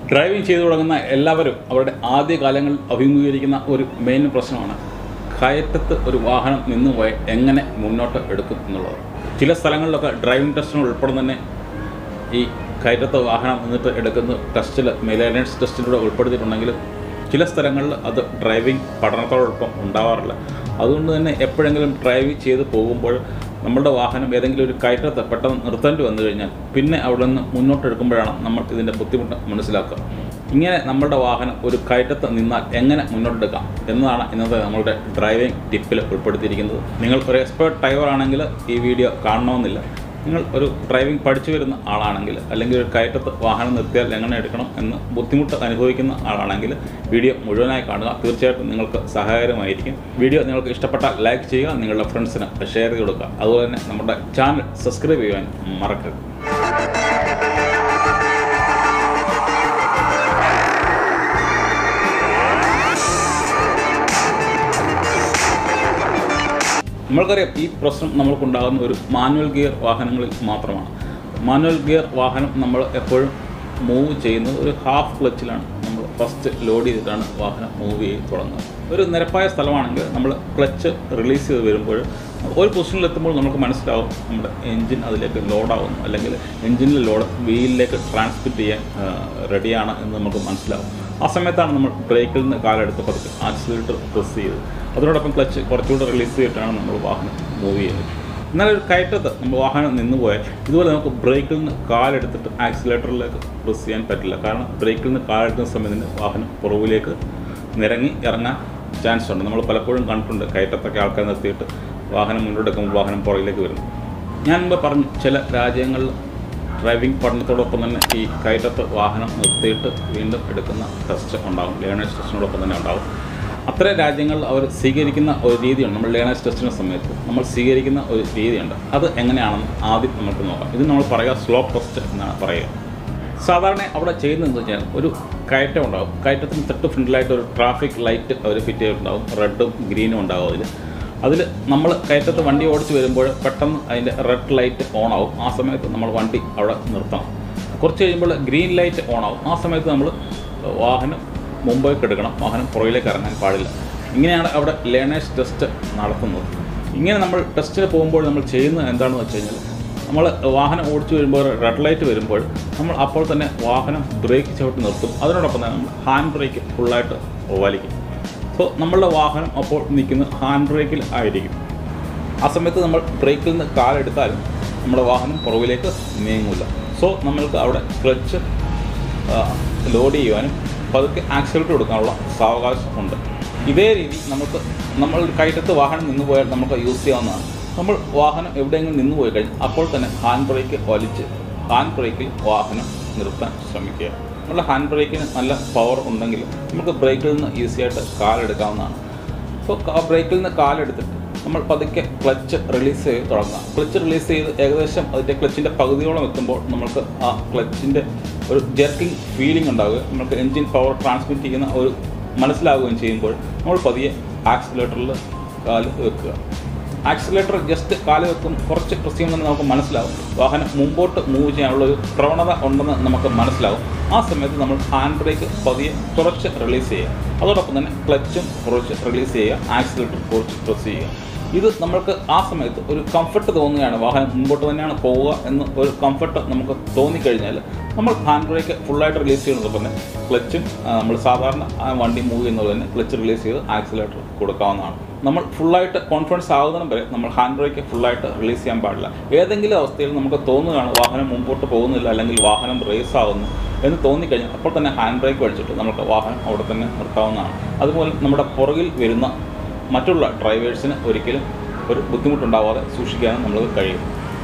driving ചെയ്തു തുടങ്ങുന്ന എല്ലാവരും അവരുടെ ആദ്യ കാലങ്ങളിൽ അഭിമുഖീകരിക്കുന്ന ഒരു മെയിൻ പ്രശ്നമാണ് കയറ്റത്ത് ഒരു വാഹനം നിന്ന് പോയി എങ്ങനെ മുന്നോട്ട് എടുക്കും എന്നുള്ളത് ചില സ്ഥലങ്ങളിലൊക്കെ ഡ്രൈവിംഗ് ടെസ്റ്റിന് ഉൾപ്പെടെ തന്നെ ഈ കയറ്റത്ത് വാഹനം നിന്നിട്ട് എടുക്കുന്ന ടെസ്റ്റിൽ മെയിലേണേഴ്സ് ടെസ്റ്റിലൂടെ ഉൾപ്പെടുത്തിയിട്ടുണ്ടെങ്കിലും ചില സ്ഥലങ്ങളിൽ അത് ഡ്രൈവിംഗ് പഠനത്തോടൊപ്പം ഉണ്ടാവാറില്ല അതുകൊണ്ട് തന്നെ എപ്പോഴെങ്കിലും ഡ്രൈവ് ചെയ്ത് പോകുമ്പോൾ നമ്മളുടെ വാഹനം ഏതെങ്കിലും ഒരു കയറ്റത്ത് പെട്ടെന്ന് നിർത്തേണ്ടി വന്നു കഴിഞ്ഞാൽ പിന്നെ അവിടെ നിന്ന് മുന്നോട്ടെടുക്കുമ്പോഴാണ് നമ്മൾ ഇതിൻ്റെ ബുദ്ധിമുട്ട് മനസ്സിലാക്കുക ഇങ്ങനെ നമ്മളുടെ വാഹനം ഒരു കയറ്റത്ത് നിന്നാൽ എങ്ങനെ മുന്നോട്ടെടുക്കാം എന്നതാണ് ഇന്നത്തെ നമ്മളുടെ ഡ്രൈവിംഗ് ടിപ്പിൽ ഉൾപ്പെടുത്തിയിരിക്കുന്നത് നിങ്ങൾ ഒരു എക്സ്പേർട്ട് ഡ്രൈവർ ആണെങ്കിൽ ഈ വീഡിയോ കാണണമെന്നില്ല നിങ്ങൾ ഒരു ഡ്രൈവിംഗ് പഠിച്ചു വരുന്ന ആളാണെങ്കിൽ അല്ലെങ്കിൽ ഒരു കയറ്റത്ത് വാഹനം നിർത്തിയാൽ എങ്ങനെ എടുക്കണം എന്ന് ബുദ്ധിമുട്ട് അനുഭവിക്കുന്ന ആളാണെങ്കിൽ വീഡിയോ മുഴുവനായി കാണുക തീർച്ചയായിട്ടും നിങ്ങൾക്ക് സഹായകരമായിരിക്കും വീഡിയോ നിങ്ങൾക്ക് ഇഷ്ടപ്പെട്ടാൽ ലൈക്ക് ചെയ്യുക നിങ്ങളുടെ ഫ്രണ്ട്സിന് ഷെയർ ചെയ്ത് കൊടുക്കുക അതുപോലെ തന്നെ നമ്മുടെ ചാനൽ സബ്സ്ക്രൈബ് ചെയ്യാൻ മറക്കരുത് നമ്മൾക്കറിയാം ഈ പ്രശ്നം നമ്മൾക്കുണ്ടാകുന്ന ഒരു മാനുവൽ ഗിയർ വാഹനങ്ങളിൽ മാത്രമാണ് മാനുവൽ ഗിയർ വാഹനം നമ്മൾ എപ്പോഴും മൂവ് ചെയ്യുന്നത് ഒരു ഹാഫ് ക്ലച്ചിലാണ് നമ്മൾ ഫസ്റ്റ് ലോഡ് ചെയ്തിട്ടാണ് വാഹനം മൂവ് ചെയ്ത് തുടങ്ങുന്നത് ഒരു നിരപ്പായ സ്ഥലമാണെങ്കിൽ നമ്മൾ ക്ലച്ച് റിലീസ് ചെയ്ത് വരുമ്പോൾ ഒരു പൊസിഷനിലെത്തുമ്പോൾ നമുക്ക് മനസ്സിലാവും നമ്മുടെ എൻജിൻ അതിലേക്ക് ലോഡാവുന്നു അല്ലെങ്കിൽ എൻജിനിലെ ലോഡ് വീലിലേക്ക് ട്രാൻസ്മിറ്റ് ചെയ്യാൻ റെഡിയാണ് എന്ന് നമുക്ക് മനസ്സിലാവും ആ സമയത്താണ് നമ്മൾ ബ്രേക്കിൽ നിന്ന് കാലെടുത്ത് പതുക്കെ ആക്സിലേറ്റർ പ്രസ് ചെയ്ത് അതിനോടൊപ്പം ക്ലച്ച് കുറച്ചുകൂടെ റിലീസ് ചെയ്തിട്ടാണ് നമ്മൾ വാഹനം മൂവ് ചെയ്യുന്നത് എന്നാൽ ഒരു കയറ്റത്ത് നമ്മൾ വാഹനം നിന്ന് പോയാൽ ഇതുപോലെ നമുക്ക് ബ്രേക്കിൽ നിന്ന് കാലെടുത്തിട്ട് ആക്സിലേറ്ററിലേക്ക് പ്രസ് ചെയ്യാൻ പറ്റില്ല കാരണം ബ്രേക്കിൽ നിന്ന് കാലെടുക്കുന്ന സമയത്തിന് വാഹനം പുറകിലേക്ക് നിരങ്ങി ഇറങ്ങാൻ ചാൻസ് ഉണ്ട് നമ്മൾ പലപ്പോഴും കണ്ടിട്ടുണ്ട് കയറ്റത്തൊക്കെ ആൾക്കാർ നിർത്തിയിട്ട് വാഹനം മുന്നോട്ടെടുക്കുമ്പോൾ വാഹനം പുറകിലേക്ക് വരുന്നു ഞാൻ മുമ്പ് പറഞ്ഞു ചില രാജ്യങ്ങളിൽ ഡ്രൈവിംഗ് പഠനത്തോടൊപ്പം തന്നെ ഈ കയറ്റത്ത് വാഹനം നിർത്തിയിട്ട് വീണ്ടും എടുക്കുന്ന ടെസ്റ്റ് ഉണ്ടാകും ലേണേഴ്സ് ടെസ്റ്റിനോടൊപ്പം തന്നെ ഉണ്ടാകും അത്തരം രാജ്യങ്ങളിൽ അവർ സ്വീകരിക്കുന്ന ഒരു രീതിയുണ്ട് നമ്മൾ ലേണേഴ്സ് ടെസ്റ്റിൻ്റെ സമയത്ത് നമ്മൾ സ്വീകരിക്കുന്ന ഒരു രീതിയുണ്ട് അത് എങ്ങനെയാണെന്ന് ആദ്യം നമുക്ക് നോക്കാം ഇത് നമ്മൾ പറയുക സ്ലോപ്പ് ടെസ്റ്റ് എന്നാണ് പറയുക സാധാരണ അവിടെ ചെയ്യുന്നതെന്ന് വെച്ചാൽ ഒരു കയറ്റം ഉണ്ടാകും കയറ്റത്തിന് തൊട്ട് ഫ്രണ്ടിലായിട്ട് ഒരു ട്രാഫിക് ലൈറ്റ് അവർ ഫിറ്റ് ചെയ്തിട്ടുണ്ടാകും റെഡും ഗ്രീനും ഉണ്ടാകും അതിൽ അതിൽ നമ്മൾ കയറ്റത്ത് വണ്ടി ഓടിച്ച് വരുമ്പോൾ പെട്ടെന്ന് അതിൻ്റെ റെഡ് ലൈറ്റ് ഓൺ ആവും ആ സമയത്ത് നമ്മൾ വണ്ടി അവിടെ നിർത്തണം കുറച്ച് കഴിയുമ്പോൾ ഗ്രീൻ ലൈറ്റ് ഓൺ ആവും ആ സമയത്ത് നമ്മൾ വാഹനം മുമ്പോട്ട് എടുക്കണം വാഹനം പുറകിലേക്ക് ഇറങ്ങാൻ പാടില്ല ഇങ്ങനെയാണ് അവിടെ ലേണേഴ്സ് ടെസ്റ്റ് നടത്തുന്നത് ഇങ്ങനെ നമ്മൾ ടെസ്റ്റിന് പോകുമ്പോൾ നമ്മൾ ചെയ്യുന്നത് എന്താണെന്ന് വെച്ച് കഴിഞ്ഞാൽ നമ്മൾ വാഹനം ഓടിച്ചു വരുമ്പോൾ റെഡ് ലൈറ്റ് വരുമ്പോൾ നമ്മൾ അപ്പോൾ തന്നെ വാഹനം ബ്രേക്ക് ചവിട്ടി നിർത്തും അതിനോടൊപ്പം തന്നെ നമ്മൾ ഹാൻഡ് ബ്രേക്ക് ഫുള്ളായിട്ട് വലിക്കും സോ നമ്മളുടെ വാഹനം അപ്പോൾ നിൽക്കുന്നത് ഹാൻഡ് ബ്രേക്കിൽ ആയിരിക്കും ആ സമയത്ത് നമ്മൾ ബ്രേക്കിൽ നിന്ന് കാലെടുത്താലും നമ്മുടെ വാഹനം പുറകിലേക്ക് നീങ്ങില്ല സോ നമ്മൾക്ക് അവിടെ ക്ലച്ച് ലോഡ് ചെയ്യുവാനും പതുക്കെ ആക്സിലേറ്റർ കൊടുക്കാനുള്ള സാവകാശം ഉണ്ട് ഇതേ രീതി നമുക്ക് നമ്മൾ കയറ്റത്ത് വാഹനം നിന്ന് പോയാൽ നമുക്ക് യൂസ് ചെയ്യാവുന്നതാണ് നമ്മൾ വാഹനം എവിടെയെങ്കിലും നിന്ന് പോയി കഴിഞ്ഞാൽ അപ്പോൾ തന്നെ ഹാൻഡ് ബ്രേക്ക് വലിച്ച് ഹാൻഡ് ബ്രേക്കിൽ വാഹനം നിർത്താൻ ശ്രമിക്കുക നമ്മുടെ ഹാൻഡ് ബ്രേക്കിന് നല്ല പവർ ഉണ്ടെങ്കിൽ നമുക്ക് ബ്രേക്കിൽ നിന്ന് ഈസി ആയിട്ട് കാലെടുക്കാവുന്നതാണ് സോ ബ്രേക്കിൽ നിന്ന് കാലെടുത്തിട്ട് നമ്മൾ പതുക്കെ ക്ലച്ച് റിലീസ് ചെയ്ത് തുടങ്ങുക ക്ലച്ച് റിലീസ് ചെയ്ത് ഏകദേശം അതിൻ്റെ ക്ലച്ചിൻ്റെ പകുതിയോളം എത്തുമ്പോൾ നമുക്ക് ആ ക്ലച്ചിൻ്റെ ഒരു ജെർക്കിംഗ് ഫീലിംഗ് ഉണ്ടാവുക നമുക്ക് എൻജിൻ പവർ ട്രാൻസ്മിറ്റ് ചെയ്യുന്ന ഒരു മനസ്സിലാവുകയും ചെയ്യുമ്പോൾ നമ്മൾ പതിയെ ആക്സിലേറ്ററിൽ കാല് വെക്കുക ആക്സിലേറ്റർ ജസ്റ്റ് കാല് വെക്കും കുറച്ച് പ്രസ് ചെയ്യുമ്പോൾ തന്നെ നമുക്ക് മനസ്സിലാവും വാഹനം മുമ്പോട്ട് മൂവ് ചെയ്യാനുള്ള ഒരു പ്രവണത ഉണ്ടെന്ന് നമുക്ക് മനസ്സിലാവും ആ സമയത്ത് നമ്മൾ ഹാൻഡ് ബ്രേക്ക് പതിയെ കുറച്ച് റിലീസ് ചെയ്യുക അതോടൊപ്പം തന്നെ ക്ലച്ചും കുറച്ച് റിലീസ് ചെയ്യുക ആക്സിലേറ്റർ കുറച്ച് പ്രസ് ചെയ്യുക ഇത് നമ്മൾക്ക് ആ സമയത്ത് ഒരു കംഫർട്ട് തോന്നുകയാണ് വാഹനം മുമ്പോട്ട് തന്നെയാണ് പോവുക എന്ന് ഒരു കംഫർട്ട് നമുക്ക് തോന്നിക്കഴിഞ്ഞാൽ നമ്മൾ ഹാൻഡ് ബ്രേക്ക് ഫുള്ളായിട്ട് റിലീസ് ചെയ്യുന്നതോടൊപ്പം തന്നെ ക്ലച്ചും നമ്മൾ സാധാരണ ആ വണ്ടി മൂവ് ചെയ്യുന്നത് തന്നെ ക്ലച്ച് റിലീസ് ചെയ്ത് ആക്സിലേറ്റർ കൊടുക്കാവുന്നതാണ് നമ്മൾ ഫുള്ളായിട്ട് കോൺഫിഡൻസ് ആകുന്നതിനും വരെ നമ്മൾ ഹാൻഡ് ബ്രേക്ക് ഫുള്ളായിട്ട് റിലീസ് ചെയ്യാൻ പാടില്ല ഏതെങ്കിലും അവസ്ഥയിൽ നമുക്ക് തോന്നുകയാണ് വാഹനം മുമ്പോട്ട് പോകുന്നില്ല അല്ലെങ്കിൽ വാഹനം റേസ് ആകുന്നു എന്ന് തോന്നിക്കഴിഞ്ഞാൽ അപ്പോൾ തന്നെ ഹാൻഡ് ബ്രേക്ക് വലിച്ചിട്ട് നമുക്ക് വാഹനം അവിടെ തന്നെ നിർത്താവുന്നതാണ് അതുപോലെ നമ്മുടെ പുറകിൽ വരുന്ന മറ്റുള്ള ഡ്രൈവേഴ്സിന് ഒരിക്കലും ഒരു ബുദ്ധിമുട്ടുണ്ടാവാതെ സൂക്ഷിക്കാനും നമുക്ക് കഴിയും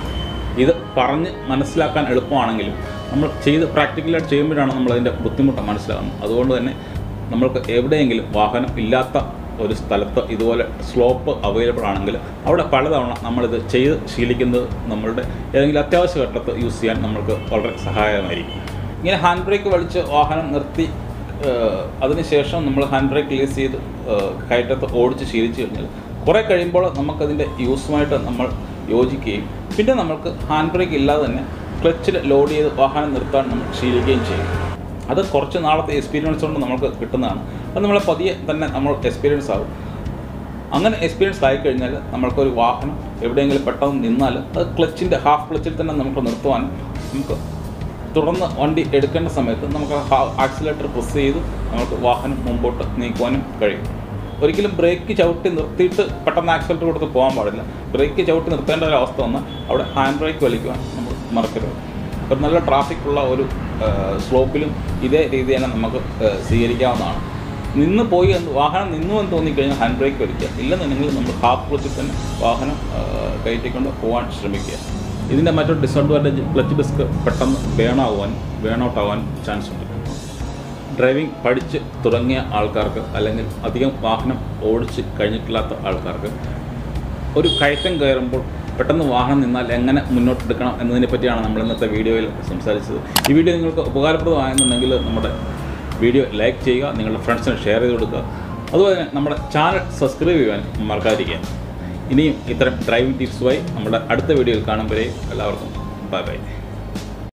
ഇത് പറഞ്ഞ് മനസ്സിലാക്കാൻ എളുപ്പമാണെങ്കിലും നമ്മൾ ചെയ്ത് പ്രാക്ടിക്കലായിട്ട് ചെയ്യുമ്പോഴാണ് നമ്മളതിൻ്റെ ബുദ്ധിമുട്ട് മനസ്സിലാകുന്നത് അതുകൊണ്ട് തന്നെ നമ്മൾക്ക് എവിടെയെങ്കിലും വാഹനം ഇല്ലാത്ത ഒരു സ്ഥലത്ത് ഇതുപോലെ സ്ലോപ്പ് അവൈലബിൾ ആണെങ്കിൽ അവിടെ പലതവണ നമ്മളിത് ചെയ്ത് ശീലിക്കുന്നത് നമ്മളുടെ ഏതെങ്കിലും അത്യാവശ്യ ഘട്ടത്ത് യൂസ് ചെയ്യാൻ നമ്മൾക്ക് വളരെ സഹായകമായിരിക്കും ഇങ്ങനെ ഹാൻഡ് ബ്രേക്ക് വലിച്ച് വാഹനം നിർത്തി ഏഹ് അതിനുശേഷം നമ്മൾ ഹാൻഡ് ബ്രേക്ക് റിലീസ് ചെയ്ത് ഏഹ് കയറ്റത്ത് ഓടിച്ച് ശീലിച്ചു കഴിഞ്ഞാൽ കുറേ കഴിയുമ്പോൾ നമുക്കതിൻ്റെ യൂസുമായിട്ട് നമ്മൾ യോജിക്കുകയും പിന്നെ നമ്മൾക്ക് ഹാൻഡ് ബ്രേക്ക് ഇല്ലാതെ തന്നെ ക്ലച്ചിൽ ലോഡ് ചെയ്ത് വാഹനം നിർത്താൻ നമ്മൾ ശീലിക്കുകയും ചെയ്യും അത് കുറച്ച് നാളത്തെ എക്സ്പീരിയൻസ് കൊണ്ട് നമുക്ക് കിട്ടുന്നതാണ് അത് നമ്മളെ പതിയെ തന്നെ നമ്മൾ എക്സ്പീരിയൻസ് ആകും അങ്ങനെ എക്സ്പീരിയൻസ് ആയി കഴിഞ്ഞാൽ നമ്മൾക്കൊരു വാഹനം എവിടെയെങ്കിലും പെട്ടെന്ന് നിന്നാൽ അത് ക്ലച്ചിൻ്റെ ഹാഫ് ക്ലച്ചിൽ തന്നെ നമുക്ക് നിർത്തുവാനും നമുക്ക് തുടർന്ന് വണ്ടി എടുക്കേണ്ട സമയത്ത് നമുക്ക് ആക്സിലേറ്റർ പ്രസ് ചെയ്ത് നമുക്ക് വാഹനം മുമ്പോട്ട് നീക്കുവാനും കഴിയും ഒരിക്കലും ബ്രേക്ക് ചവിട്ടി നിർത്തിയിട്ട് പെട്ടെന്ന് ആക്സിലേറ്റർ കൊടുത്ത് പോകാൻ പാടില്ല ബ്രേക്ക് ചവിട്ടി നിർത്തേണ്ട ഒരു അവസ്ഥ വന്നാൽ അവിടെ ഹാൻഡ് ബ്രേക്ക് വലിക്കുവാൻ നമ്മൾ മറക്കരുത് ഒരു നല്ല ട്രാഫിക് ഉള്ള ഒരു സ്ലോപ്പിലും ഇതേ രീതി തന്നെ നമുക്ക് ഏഹ്, സ്വീകരിക്കാവുന്നതാണ് നിന്ന് പോയി എന്ന് വാഹനം നിന്നു എന്ന് തോന്നിക്കഴിഞ്ഞാൽ ഹാൻഡ് ബ്രേക്ക് വലിക്കുക ഇല്ലെന്നുണ്ടെങ്കിൽ നമ്മൾ ഹാഫ് ക്ലച്ചിൽ തന്നെ വാഹനം ഏഹ്, കയറ്റിക്കൊണ്ട് പോകാൻ ശ്രമിക്കുക ഇതിൻ്റെ മറ്റൊരു ഡിസഡ്വാൻറ്റേജ് ക്ലച്ച് ഡിസ്ക് പെട്ടെന്ന് ബേൺ ആവാൻ ബേൺ ഔട്ട് ആവാൻ ചാൻസ് ഉണ്ട് ഡ്രൈവിംഗ് പഠിച്ച് തുടങ്ങിയ ആൾക്കാർക്ക് അല്ലെങ്കിൽ അധികം വാഹനം ഓടിച്ച് കഴിഞ്ഞിട്ടില്ലാത്ത ആൾക്കാർക്ക് ഒരു കയറ്റം കയറുമ്പോൾ പെട്ടെന്ന് വാഹനം നിന്നാൽ എങ്ങനെ മുന്നോട്ട് എടുക്കണം എന്നതിനെ പറ്റിയാണ് നമ്മൾ ഇന്നത്തെ വീഡിയോയിൽ സംസാരിച്ചത് ഈ വീഡിയോ നിങ്ങൾക്ക് ഉപകാരപ്രദമായെന്നുണ്ടെങ്കിൽ നമ്മുടെ വീഡിയോ ലൈക്ക് ചെയ്യുക നിങ്ങളുടെ ഫ്രണ്ട്സിന് ഷെയർ ചെയ്ത് കൊടുക്കുക അതുപോലെ തന്നെ നമ്മുടെ ചാനൽ സബ്സ്ക്രൈബ് ചെയ്യാൻ മറക്കാതിരിക്കുക ഇനിയും ഇത്തരം ഡ്രൈവിംഗ് ടിപ്സുമായി നമ്മുടെ അടുത്ത വീഡിയോയിൽ കാണും വരെ എല്ലാവർക്കും ബൈ ബൈ